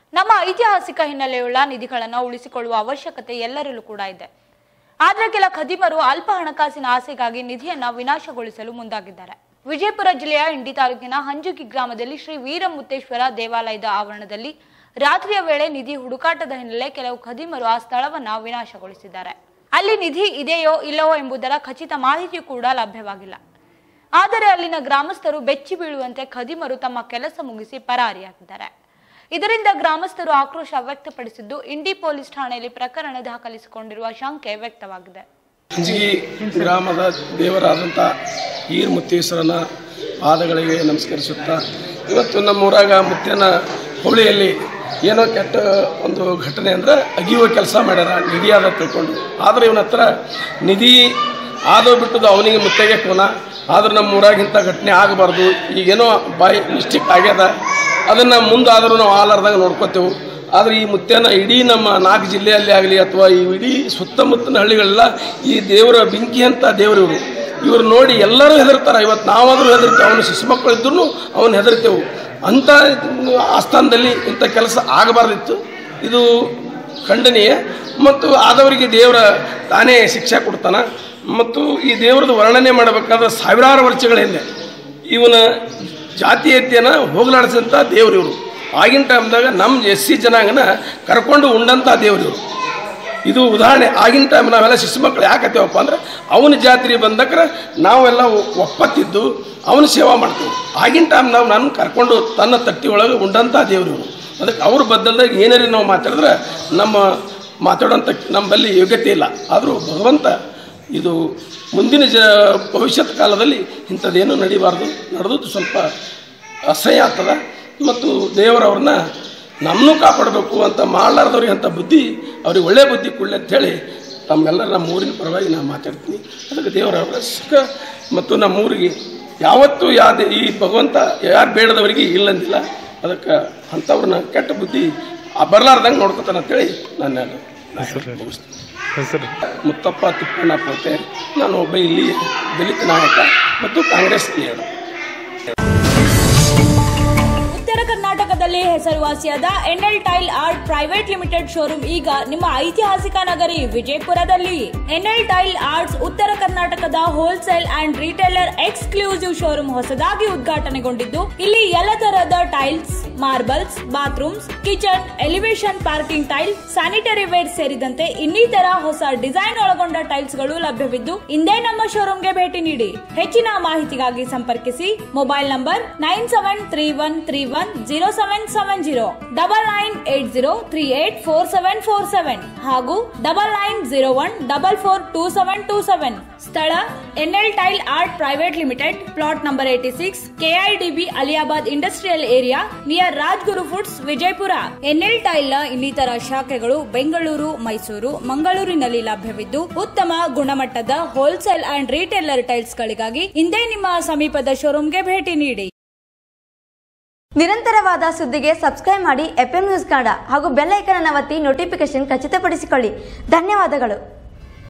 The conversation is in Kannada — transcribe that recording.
ನಮ್ಮ ಐತಿಹಾಸಿಕ ಹಿನ್ನೆಲೆಯುಳ್ಳ ನಿಧಿಗಳನ್ನು ಉಳಿಸಿಕೊಳ್ಳುವ ಅವಶ್ಯಕತೆ ಎಲ್ಲರಲ್ಲೂ ಕೂಡ ಇದೆ ಆದ್ರೆ ಕೆಲ ಖದೀಮರು ಅಲ್ಪ ಹಣಕಾಸಿನ ಆಸೆಗಾಗಿ ನಿಧಿಯನ್ನ ವಿನಾಶಗೊಳಿಸಲು ಮುಂದಾಗಿದ್ದಾರೆ ವಿಜಯಪುರ ಜಿಲ್ಲೆಯ ಇಂಡಿ ತಾಲೂಕಿನ ಹಂಜುಗಿ ಗ್ರಾಮದಲ್ಲಿ ಶ್ರೀ ವೀರಮುತ್ತೇಶ್ವರ ದೇವಾಲಯದ ಆವರಣದಲ್ಲಿ ರಾತ್ರಿಯ ವೇಳೆ ನಿಧಿ ಹುಡುಕಾಟದ ಹಿನ್ನೆಲೆ ಕೆಲವು ಖದೀಮರು ಆ ಸ್ಥಳವನ್ನ ವಿನಾಶಗೊಳಿಸಿದ್ದಾರೆ ಅಲ್ಲಿ ನಿಧಿ ಇದೆಯೋ ಇಲ್ಲವೋ ಎಂಬುದರ ಖಚಿತ ಮಾಹಿತಿ ಕೂಡ ಲಭ್ಯವಾಗಿಲ್ಲ ಆದರೆ ಅಲ್ಲಿನ ಗ್ರಾಮಸ್ಥರು ಬೆಚ್ಚಿ ಬೀಳುವಂತೆ ಖದೀಮರು ತಮ್ಮ ಕೆಲಸ ಮುಗಿಸಿ ಪರಾರಿಯಾಗಿದ್ದಾರೆ ಇದರಿಂದ ಗ್ರಾಮಸ್ಥರು ಆಕ್ರೋಶ ವ್ಯಕ್ತಪಡಿಸಿದ್ದು ಇಂಡಿ ಪೊಲೀಸ್ ಠಾಣೆಯಲ್ಲಿ ಪ್ರಕರಣ ದಾಖಲಿಸಿಕೊಂಡಿರುವ ಶಂಕೆ ವ್ಯಕ್ತವಾಗಿದೆ ಅಂಜಿಗಿ ಗ್ರಾಮದ ದೇವರಾದಂಥ ಈರ್ ಮುತ್ತೇಶ್ವರನ ಪಾದಗಳಿಗೆ ನಮಸ್ಕರಿಸುತ್ತಾ ಇವತ್ತು ನಮ್ಮ ಊರಾಗ ಮುತ್ತೇನ ಹೋಳಿಯಲ್ಲಿ ಏನೋ ಕೆಟ್ಟ ಒಂದು ಘಟನೆ ಅಂದ್ರೆ ಅಗಿಯುವ ಕೆಲಸ ಮಾಡ್ಯಾರ ನಿಧಿ ಆದ ತಿಳ್ಕೊಂಡು ಆದರೆ ಇವನ ಹತ್ರ ನಿಧಿ ಆದೋ ಬಿಟ್ಟದು ಅವನಿಗೆ ಮುತ್ತೆಗೆ ಕೋನ ಆದ್ರೆ ನಮ್ಮ ಊರಾಗಿಂಥ ಘಟನೆ ಆಗಬಾರ್ದು ಈಗೇನೋ ಬಾಯಿ ಮಿಸ್ಟೇಕ್ ಆಗ್ಯದ ಅದನ್ನು ಮುಂದಾದರೂ ನಾವು ಆಲಾರ್ದಾಗ ನೋಡ್ಕೋತೇವೆ ಆದರೆ ಈ ಮುತ್ಯನ ಇಡೀ ನಮ್ಮ ನಾಲ್ಕು ಜಿಲ್ಲೆಯಲ್ಲಿ ಆಗಲಿ ಅಥವಾ ಈ ಇಡೀ ಸುತ್ತಮುತ್ತಲಿನ ಹಳ್ಳಿಗಳೆಲ್ಲ ಈ ದೇವರ ಬೆಂಕಿ ಅಂತ ದೇವರು ಇವರು ಇವ್ರು ನೋಡಿ ಎಲ್ಲರೂ ಹೆದರ್ತಾರೆ ಇವತ್ತು ನಾವಾದರೂ ಹೆದರ್ತೇವೆ ಅವನು ಶಿಶು ಮಕ್ಕಳು ಇದ್ರೂ ಅವನು ಹೆದರ್ತೇವೆ ಅಂಥ ಆಸ್ಥಾನದಲ್ಲಿ ಇಂಥ ಕೆಲಸ ಆಗಬಾರ್ದಿತ್ತು ಇದು ಖಂಡನೀಯ ಮತ್ತು ಆದವರಿಗೆ ದೇವರ ತಾನೇ ಶಿಕ್ಷೆ ಕೊಡ್ತಾನೆ ಮತ್ತು ಈ ದೇವರದ್ದು ವರ್ಣನೆ ಮಾಡಬೇಕಾದ್ರೆ ಸಾವಿರಾರು ವರ್ಷಗಳ ಹಿಂದೆ ಇವನ ಜಾತೀಯತೆಯನ್ನು ಹೋಗಲಾಡಿಸಿದಂಥ ದೇವ್ರು ಇವರು ಆಗಿನ ಟೈಮ್ದಾಗ ನಮ್ಮ ಎಸ್ ಸಿ ಜನಾಂಗನ ಕರ್ಕೊಂಡು ಉಂಡಂಥ ದೇವ್ರು ಇವರು ಇದು ಉದಾಹರಣೆ ಆಗಿನ ಟೈಮ್ ನಾವೆಲ್ಲ ಶಿಶು ಮಕ್ಕಳು ಯಾಕತ್ತೀವಪ್ಪ ಅಂದ್ರೆ ಅವನ ಜಾತ್ರೆ ಬಂದಕ್ರೆ ನಾವೆಲ್ಲ ಒಪ್ಪತ್ತಿದ್ದು ಅವನ ಸೇವಾ ಮಾಡ್ತೀವಿ ಆಗಿನ ಟೈಮ್ ನಾವು ನಾನು ಕರ್ಕೊಂಡು ತನ್ನ ತಟ್ಟಿ ಒಳಗೆ ಉಂಡಂಥ ದೇವ್ರು ಇವರು ಅದಕ್ಕೆ ಅವ್ರ ಬದ್ದಲ್ದಾಗ ಏನಾರಿ ನಾವು ಮಾತಾಡಿದ್ರೆ ನಮ್ಮ ಮಾತಾಡೋಂಥ ನಮ್ಮಲ್ಲಿ ಯೋಗ್ಯತೆ ಇಲ್ಲ ಆದರೂ ಭಗವಂತ ಇದು ಮುಂದಿನ ಜ ಭವಿಷ್ಯತ್ ಕಾಲದಲ್ಲಿ ಇಂಥದ್ದೇನು ನಡಿಬಾರ್ದು ನಡೆದದ್ದು ಸ್ವಲ್ಪ ಅಸಹ್ಯ ಆಗ್ತದ ಮತ್ತು ದೇವರವ್ರನ್ನ ನಮ್ಮನ್ನು ಕಾಪಾಡಬೇಕು ಅಂತ ಮಾಡಲಾರ್ದವ್ರಿಗೆ ಅಂತ ಬುದ್ಧಿ ಅವ್ರಿಗೆ ಒಳ್ಳೆ ಬುದ್ಧಿ ಕೊಡಲಿ ಅಂಥೇಳಿ ತಮ್ಮೆಲ್ಲರ ನಮ್ಮ ಊರಿನ ಪರವಾಗಿ ನಾನು ಮಾತಾಡ್ತೀನಿ ಅದಕ್ಕೆ ದೇವರವರ ಸುಖ ಮತ್ತು ನಮ್ಮ ಊರಿಗೆ ಯಾವತ್ತೂ ಯಾವ್ದು ಈ ಭಗವಂತ ಯಾರು ಬೇಡದವರಿಗೆ ಇಲ್ಲಂದಿಲ್ಲ ಅದಕ್ಕೆ ಅಂಥವ್ರನ್ನ ಕೆಟ್ಟ ಬುದ್ಧಿ ಬರಲಾರ್ದಂಗೆ ನೋಡ್ಕೊತಾನೆ ಅಂತೇಳಿ ನಾನು ಮುಗಿಸ್ತೀನಿ ಹೆಸರು ಮುತ್ತಪ್ಪ ತಿಪ್ಪಣ್ಣ ಪೋತೆ ನಾನು ಒಬ್ಬ ಇಲ್ಲಿ ದಲಿತ ನಾಯಕ ಮತ್ತು ಕಾಂಗ್ರೆಸ್ ಲೀಡರ್ ಉತ್ತರ ಕರ್ನಾಟಕದಲ್ಲಿ ಹೆಸರುವಾಸಿಯಾದ NL tile art private limited showroom ಈಗ ನಿಮ್ಮ ಐತಿಹಾಸಿಕ ನಗರಿ ವಿಜಯಪುರದಲ್ಲಿ ಎನ್ಎಲ್ ಟೈಲ್ ಆರ್ಟ್ಸ್ ಉತ್ತರ ಕರ್ನಾಟಕದ wholesale and retailer exclusive showroom ಹೊಸದಾಗಿ ಉದ್ಘಾಟನೆಗೊಂಡಿದ್ದು ಇಲ್ಲಿ ಎಲ್ಲ ತರಹದ tiles marbles bathrooms kitchen elevation parking tile sanitary ware ಸೇರಿದಂತೆ ಇನ್ನಿತರ ಹೊಸ ಡಿಸೈನ್ ಒಳಗೊಂಡ ಟೈಲ್ಸ್ ಗಳು ಲಭ್ಯವಿದ್ದು ಇಂದೇ ನಮ್ಮ ಶೋರೂಮ್ಗೆ ಭೇಟಿ ನೀಡಿ ಹೆಚ್ಚಿನ ಮಾಹಿತಿಗಾಗಿ ಸಂಪರ್ಕಿಸಿ mobile number nine seven three one three one zero seven seven zero double nine eight zero three eight four seven four seven ಹಾಗೂ double nine zero one double four two seven two seven ಸ್ಥಳ NL tile art private limited plot number eighty six KIADB Aliyabad industrial area near Rajguru foods Vijayapura NL tile ನ ಇನ್ನಿತರ ಶಾಖೆಗಳು ಬೆಂಗಳೂರು ಮೈಸೂರು ಮಂಗಳೂರಿನಲ್ಲಿ ಲಭ್ಯವಿದ್ದು ಉತ್ತಮ ಗುಣಮಟ್ಟದ ಹೋಲ್ಸೇಲ್ ಅಂಡ್ ರಿಟೇಲರ್ ಟೈಲ್ಸ್ ಗಳಿಗಾಗಿ ಇಂದೇ ನಿಮ್ಮ ಸಮೀಪದ ಶೋರೂಮ್ಗೆ ಭೇಟಿ ನೀಡಿ ನಿರಂತರವಾದ ಸುದ್ದಿಗೆ ಸಬ್ಸ್ಕ್ರೈಬ್ ಮಾಡಿ ಎಫ್ಎಂ ನ್ಯೂಸ್ ಕನ್ನಡ ಹಾಗೂ ಬೆಲ್ ಐಕನ್ ಅನ್ನು ಒತ್ತಿ ನೋಟಿಫಿಕೇಶನ್ ಖಚಿತಪಡಿಸಿಕೊಳ್ಳಿ ಧನ್ಯವಾದಗಳು